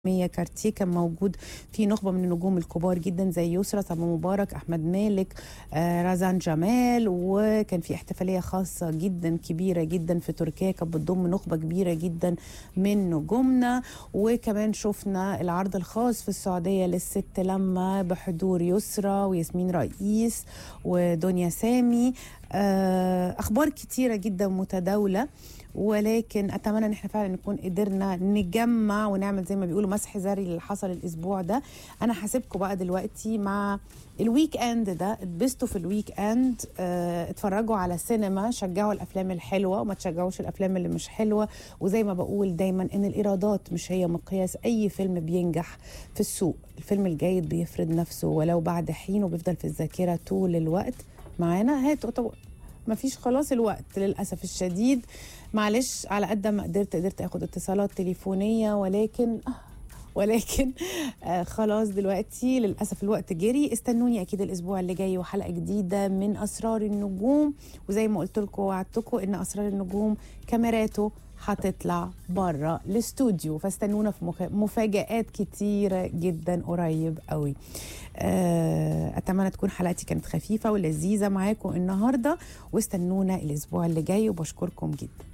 مية كارتيه كان موجود في نخبة من النجوم الكبار جدا زي يسرى سامو مبارك أحمد مالك آه رزان جمال وكان في احتفالية خاصة جدا كبيرة جدا في تركيا كانت بتضم نخبة كبيرة جدا من نجومنا وكمان شفنا العرض الخاص في السعودية للست لما بحضور يسرى وياسمين رئيس ودنيا سامي آه أخبار كتيرة جدا متداولة ولكن اتمنى ان احنا فعلا نكون قدرنا نجمع ونعمل زي ما بيقولوا مسح ذري اللي حصل الاسبوع ده انا هسيبكم بقى دلوقتي مع الويك اند ده اتبسطوا في الويك اند اه اتفرجوا على السينما شجعوا الافلام الحلوه وما تشجعوش الافلام اللي مش حلوه وزي ما بقول دايما ان الايرادات مش هي مقياس اي فيلم بينجح في السوق الفيلم الجيد بيفرض نفسه ولو بعد حين وبيفضل في الذاكره طول الوقت معانا هاتوا ما فيش خلاص الوقت للاسف الشديد معلش على قد ما قدرت قدرت اخد اتصالات تليفونيه ولكن ولكن آه خلاص دلوقتي للاسف الوقت جري استنوني اكيد الاسبوع اللي جاي وحلقه جديده من اسرار النجوم وزي ما قلت لكم وعدتكم ان اسرار النجوم كاميراته هتطلع بره الاستوديو فاستنونا في مفاجآت كتيرة جدا قريب قوي أتمنى تكون حلقتي كانت خفيفة ولذيذة معاكم النهاردة واستنونا الأسبوع اللي جاي وبشكركم جدا